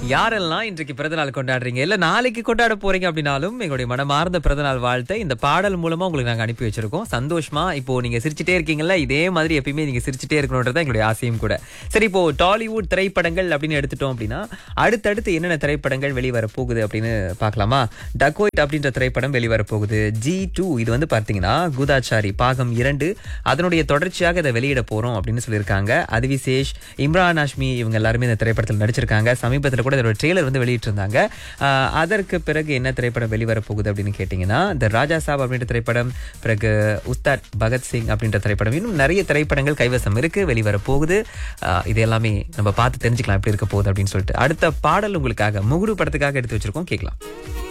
யாரெல்லாம் இன்றைக்கு பிறந்தநாள் கொண்டாடுறீங்க இல்ல நாளைக்கு கொண்டாட போறீங்க அப்படின்னாலும் எங்களுடைய மனமார்ந்த பிறந்தநாள் வாழ்த்தை இந்த பாடல் மூலமா உங்களுக்கு நாங்க அனுப்பி வச்சிருக்கோம் சந்தோஷமா இப்போ நீங்க சிரிச்சுட்டே இருக்கீங்கல்ல இதே மாதிரி எப்பயுமே நீங்க சிரிச்சுட்டே இருக்கணும்ன்றது தான் எங்களுடைய ஆசையும் கூட சரி இப்போ டாலிவுட் திரைப்படங்கள் அப்படின்னு எடுத்துட்டோம் அப்படின்னா அடுத்தடுத்து என்னென்ன திரைப்படங்கள் வெளிவர போகுது அப்படின்னு பார்க்கலாமா டக்கோயிட் அப்படின்ற திரைப்படம் வெளிவர போகுது ஜி டூ இது வந்து பார்த்தீங்கன்னா குதாச்சாரி பாகம் இரண்டு அதனுடைய தொடர்ச்சியாக இதை வெளியிட போறோம் அப்படின்னு சொல்லியிருக்காங்க அதிவிசேஷ் இம்ரான் ஹாஷ்மி இவங்க எல்லாருமே இந்த திரைப்படத்தில் நடிச்சிருக்காங்க சமீபத்தில் கூட இதோட ட்ரெய்லர் வந்து வெளியிட்டிருந்தாங்க ஆஹ் அதற்கு பிறகு என்ன திரைப்படம் வெளிவர போகுது அப்படின்னு கேட்டிங்கன்னா த ராஜா சாப் அப்படின்ற திரைப்படம் பிறகு உஸ்தாத் பகத்சிங் அப்படின்ற திரைப்படம் இன்னும் நிறைய திரைப்படங்கள் கைவசம் இருக்கு வெளிவர போகுது ஆஹ் இது எல்லாமே நம்ம பார்த்து தெரிஞ்சுக்கலாம் எப்படி இருக்க போகுது அப்படின்னு சொல்லிட்டு அடுத்த பாடல் உங்களுக்காக முகுடு படத்துக்காக எடுத்து வச்சிருக்கோம் கேட்கலாம்